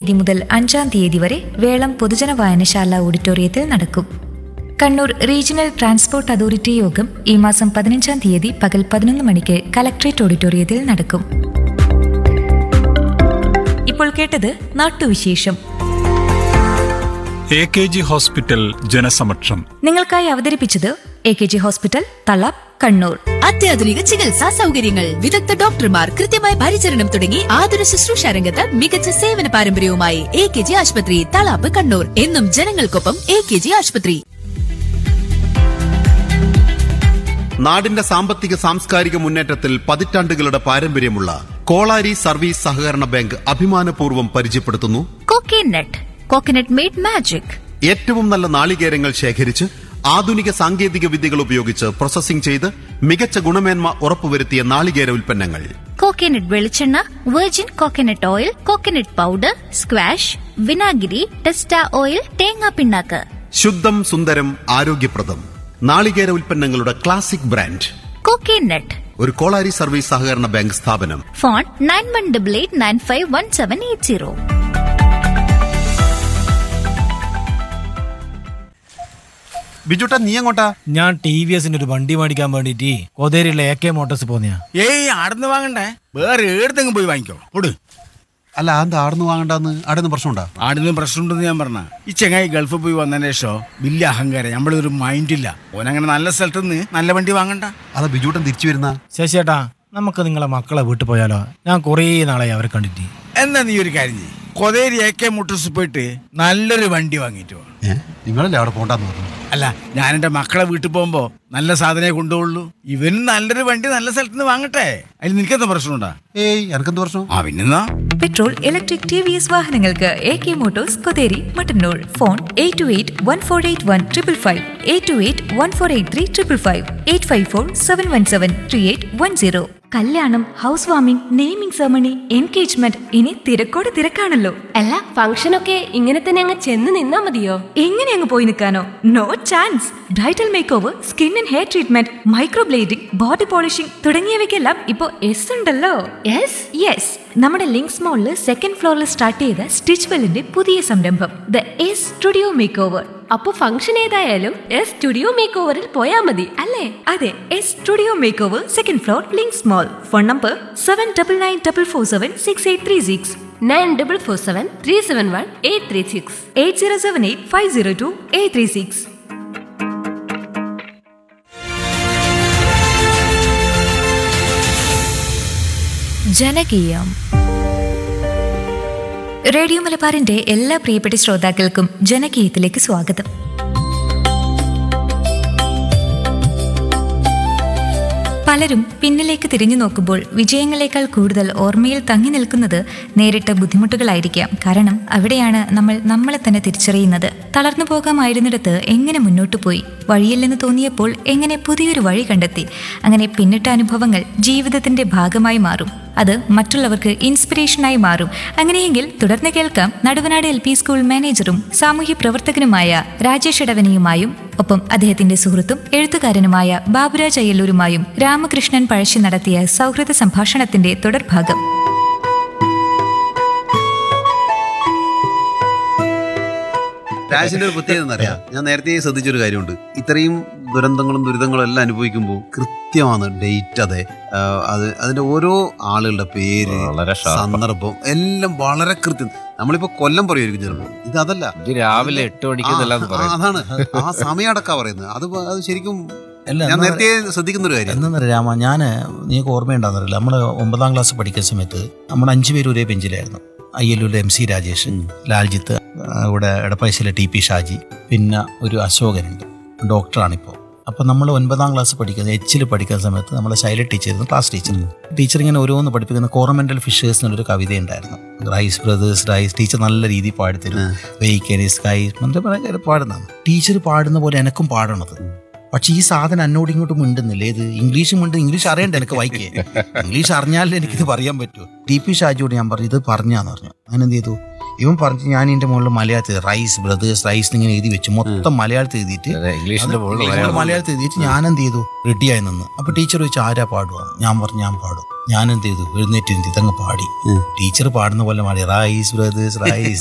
തീയതി മുതൽ അഞ്ചാം തീയതി വരെ വേളം പൊതുജന വായനശാല ഓഡിറ്റോറിയത്തിൽ നടക്കും കണ്ണൂർ റീജിയണൽ ട്രാൻസ്പോർട്ട് അതോറിറ്റി യോഗം ഈ മാസം പതിനഞ്ചാം തീയതി പകൽ പതിനൊന്ന് മണിക്ക് കലക്ട്രേറ്റ് ഓഡിറ്റോറിയത്തിൽ നടക്കും ഇപ്പോൾ കേട്ടത് നാട്ടുവിശേഷം എ കെ ജി ഹോസ്പിറ്റൽ ജനസമക്ഷം നിങ്ങൾക്കായി അവതരിപ്പിച്ചത് A K G hospital Thalap Kannur അത്യാധുനിക ചികിത്സാ സൗകര്യങ്ങൾ വിദഗ്ധ ഡോക്ടർമാർ കൃത്യമായ പരിചരണം തുടങ്ങി ആതുര ശുശ്രൂഷ രംഗത്ത് മികച്ച സേവന പാരമ്പര്യവുമായി എ കെ ജി ആശുപത്രി തളാപ്പ് കണ്ണൂർ എന്നും ജനങ്ങൾക്കൊപ്പം എ കെ ജി ആശുപത്രി നാടിന്റെ സാമ്പത്തിക സാംസ്കാരിക മുന്നേറ്റത്തിൽ പതിറ്റാണ്ടുകളുടെ പാരമ്പര്യമുള്ള കോളാരി സർവീസ് സഹകരണ ബാങ്ക് അഭിമാനപൂർവ്വം പരിചയപ്പെടുത്തുന്നു കോക്കനട്ട് കോക്കനട്ട് മെയ്ഡ് മാജിക് ഏറ്റവും നല്ല നാളികേരങ്ങൾ ശേഖരിച്ച് ആധുനിക സാങ്കേതിക വിദ്യകൾ ഉപയോഗിച്ച് പ്രോസസ്സിംഗ് ചെയ്ത് മികച്ച ഗുണമേന്മ ഉറപ്പുവരുത്തിയ നാളികേര ഉൽപ്പന്നങ്ങൾ കോക്കനട്ട് വെളിച്ചെണ്ണ virgin coconut oil coconut powder squash വിനാഗിരി ടെസ്റ്റ ഓയിൽ തേങ്ങാ പിണ്ണാക്ക് ശുദ്ധം സുന്ദരം ആരോഗ്യപ്രദം നാളികേര ഉൽപ്പന്നങ്ങളുടെ ക്ലാസിക് ബ്രാൻഡ് കോക്കനട്ട് ഒരു കോളാരി സർവീസ് സഹകരണ ബാങ്ക് സ്ഥാപനം phone nine one double eight nine five one seven eight zero ബിജുട്ടാ നീ എങ്ങോട്ടാ ഞാൻ ടി വി എസിന്റെ ഒരു വണ്ടി മേടിക്കാൻ വേണ്ടിട്ട് കോതേരിയിലെ എ കെ മോട്ടോഴ്സ് പോന്നെയാ ഏയ് ആടുന്ന് വാങ്ങണ്ടേ വേറെ ഏടത്തെങ്കിലും പോയി വാങ്ങിക്കോ പൊട് അല്ല എന്താ ആടുന്ന് വാങ്ങണ്ടെന്ന് ആടുന്ന് പ്രശ്നമുണ്ടാ ആടുന്ന് പ്രശ്നമുണ്ടെന്ന് ഞാൻ പറഞ്ഞ ഈ ചെങ്ങായി ഗൾഫിൽ പോയി വന്നതിന് ശേഷം വലിയ അഹങ്കാരം നമ്മളൊരു മൈൻഡില്ല ഓനങ്ങനെ നല്ല സ്ഥലത്ത് നിന്ന് നല്ല വണ്ടി വാങ്ങണ്ട അതാ ബിജുട്ടൻ തിരിച്ചു വരുന്ന ശശിയേട്ടാ നമുക്ക് നിങ്ങളെ മക്കളെ വീട്ടിൽ പോയാലോ ഞാൻ കുറേ നാളായി അവരെ കണ്ടിട്ട് എന്നാ നീ ഒരു കാര്യം ചെയ്യ് കൊതേരി എ കെ മോട്ടോഴ്സ് പോയിട്ട് നല്ലൊരു വണ്ടി വാങ്ങിയിട്ട് വാ നിങ്ങളല്ലേ അവിടെ പോണ്ടെന്ന് പറഞ്ഞു അല്ല ഞാൻ എൻ്റെ മക്കളെ വീട്ടിൽ പോകുമ്പോ നല്ല സാധനമേ കൊണ്ടുപോകുള്ളൂ ഇവനും നല്ലൊരു വണ്ടി നല്ല സ്ഥലത്ത് നിന്ന് വാങ്ങട്ടെ അതിൽ നിനക്കെന്താ പ്രശ്നമുണ്ടാ ഏയ് എനക്കെന്ത് പ്രശ്നം ആ പിന്നെന്നാ petrol electric T V S വാഹനങ്ങൾക്ക് A K motors Kotheri Mattannur phone eight two eight one four eight one triple five eight two eight one four eight three triple five eight five four seven one seven three eight one zero കല്യാണം house warming naming ceremony engagement ഇനി തിരക്കോട് തിരക്കാണല്ലോ അല്ല ഫംഗ്ഷനൊക്കെ ഇങ്ങനെ തന്നെ അങ്ങ് ചെന്ന് നിന്നാ മതിയോ എങ്ങനെ അങ്ങ് പോയി നിൽക്കാനോ no chance bridal make over skin and hair treatment microblading body polishing തുടങ്ങിയവയ്ക്കെല്ലാം ഇപ്പോ എസ് ഉണ്ടല്ലോ യെസ് യെസ് നമ്മുടെ ലിങ്ക്സ് മോളിൽ സെക്കൻഡ് ഫ്ലോറിൽ സ്റ്റാർട്ട് ചെയ്ത സ്റ്റിച്ച് വെല്ലിന്റെ പുതിയ സംരംഭം the S studio make over അപ്പൊ ഫംഗ്ഷൻ ഏതായാലും എസ് സ്റ്റുഡിയോ മേക്ക് ഓവറിൽ പോയാ മതി അല്ലേ അതെ S studio make over second floor Links mall phone number seven double nine double four seven six eight three six nine double four seven three seven one eight three six eight zero seven eight five zero two eight three six ജനകീയം radio മലബാറിന്റെ എല്ലാ പ്രിയപ്പെട്ട ശ്രോതാക്കൾക്കും ജനകീയത്തിലേക്ക് സ്വാഗതം പലരും പിന്നിലേക്ക് തിരിഞ്ഞു നോക്കുമ്പോൾ വിജയങ്ങളെക്കാൾ കൂടുതൽ ഓർമ്മയിൽ തങ്ങി നിൽക്കുന്നത് നേരിട്ട ബുദ്ധിമുട്ടുകളായിരിക്കാം കാരണം അവിടെയാണ് നമ്മൾ നമ്മളെ തന്നെ തിരിച്ചറിയുന്നത് തളർന്നു പോകാമായിരുന്നിടത്ത് എങ്ങനെ മുന്നോട്ടു പോയി വഴിയില്ലെന്ന് തോന്നിയപ്പോൾ എങ്ങനെ പുതിയൊരു വഴി കണ്ടെത്തി അങ്ങനെ പിന്നിട്ട അനുഭവങ്ങൾ ജീവിതത്തിന്റെ ഭാഗമായി മാറും അത് മറ്റുള്ളവർക്ക് ഇൻസ്പിറേഷനായി മാറും അങ്ങനെയെങ്കിൽ തുടർന്ന് കേൾക്കാം നടുവനാട് എൽ പി സ്കൂൾ മാനേജറും സാമൂഹ്യ പ്രവർത്തകനുമായ രാജേഷ് ഇടവനിയുമായും ഒപ്പം അദ്ദേഹത്തിന്റെ സുഹൃത്തും എഴുത്തുകാരനുമായ ബാബുരാജ് അയ്യല്ലൂരുമായും രാമകൃഷ്ണൻ പഴശ്ശി നടത്തിയ സൗഹൃദ സംഭാഷണത്തിന്റെ തുടർഭാഗം രാജിന്റെ ഒരു പ്രത്യേകത എന്നറിയാം ഞാൻ നേരത്തെ ശ്രദ്ധിച്ചൊരു കാര്യമുണ്ട് ഇത്രയും ദുരന്തങ്ങളും ദുരിതങ്ങളും എല്ലാം അനുഭവിക്കുമ്പോൾ കൃത്യമാണ് ഡേറ്റ് അതെ ആ, അത് അതിന്റെ ഓരോ ആളുകളുടെ പേര് വളരെ sharp ആ. സന്ദർഭം എല്ലാം വളരെ കൃത്യം നമ്മളിപ്പോ കൊല്ലം പറയുമായിരിക്കും ചിലപ്പോൾ ഇത് അതല്ല ഇത് രാവിലെ എട്ട് മണിക്ക് എന്നല്ലാന്ന് ആ, പറയും അതാണ് ആ സമയം അടക്കാ പറയുന്നത് അത് പ- അത് ശരിക്കും അല്ല, ഞാൻ എന്നാ- നേരത്തെ ശ്രദ്ധിക്കുന്ന ഒരു കാര്യം എന്നാ രാമ ഞാൻ നിങ്ങൾക്ക് ഓർമ്മയുണ്ടാകുന്നില്ല നമ്മൾ ഒമ്പതാം ക്ലാസ് പഠിക്കുന്ന സമയത്ത് നമ്മൾ അഞ്ചു പേര് ഒരേ ബെഞ്ചിലായിരുന്നു അയ്യല്ലൂരിലെ എം സി രാജേഷ് ലാൽജിത്ത് ആ, ഇവിടെ എടപ്പാശ്ശിയിലെ ടി പി ഷാജി പിന്നെ ഒരു അശോകനുണ്ട് ഡോക്ടറാണിപ്പോൾ അപ്പോൾ നമ്മൾ ഒൻപതാം ക്ലാസ് പഠിക്കുന്ന എച്ചിൽ പഠിക്കുന്ന സമയത്ത് നമ്മളെ Shaila teacher class teacher teacher ഇങ്ങനെ ഓരോന്ന് പഠിപ്പിക്കുന്ന കോറമെന്റൽ ഫിഷേഴ്സ് എന്നുള്ളൊരു കവിത ഉണ്ടായിരുന്നു റൈസ് ബ്രദേഴ്സ് റൈസ് ടീച്ചർ നല്ല രീതിയിൽ പാടിത്തരും വെയ്ക്കൻ സ്കൈ എന്നിട്ട് ഭയങ്കര പാടുന്നതാണ് ടീച്ചർ പാടുന്ന പോലെ എനക്കും പാടണത് പക്ഷെ ഈ സാധനം എന്നോട് ഇങ്ങോട്ട് മിണ്ടുന്നില്ല ഏത് ഇംഗ്ലീഷ് മിണ്ട് ഇംഗ്ലീഷ് അറിയണ്ട എനിക്ക് വായിക്കേ ഇംഗ്ലീഷ് അറിഞ്ഞാലേ എനിക്കിത് പറയാൻ പറ്റൂ ടി പി ഷാജിയോട് ഞാൻ പറഞ്ഞു ഇത് പറഞ്ഞാന്ന് പറഞ്ഞു അങ്ങനെ എന്ത് ചെയ്തു ഇവൻ പറഞ്ഞു ഞാൻ ഇതിന്റെ മുകളിൽ മലയാളത്തിൽ റൈസ് ബ്രദേഴ്സ് റൈസ് ഇങ്ങനെ എഴുതി വെച്ചു മൊത്തം മലയാളത്തിൽ എഴുതിയിട്ട് അതെ, ഇംഗ്ലീഷിന്റെ അത് മുകളിൽ ഇംഗ്ലീഷിന്റെ മലയാളം. മലയാളത്തിൽ എഴുതിയിട്ട് ഞാൻ എന്ത് ചെയ്തു റെഡിയായി നിന്ന് അപ്പൊ ടീച്ചർ ചോദിച്ചു ആരാ പാടുക ഞാൻ പറഞ്ഞു ഞാൻ പാടും ഞാൻ എന്ത് ചെയ്തു എഴുന്നേറ്റ് ഇരുന്ന് ഇതങ്ങ് പാടി ടീച്ചർ പാടുന്ന പോലെ പാടി റൈസ് ബ്രദേഴ്സ് റൈസ്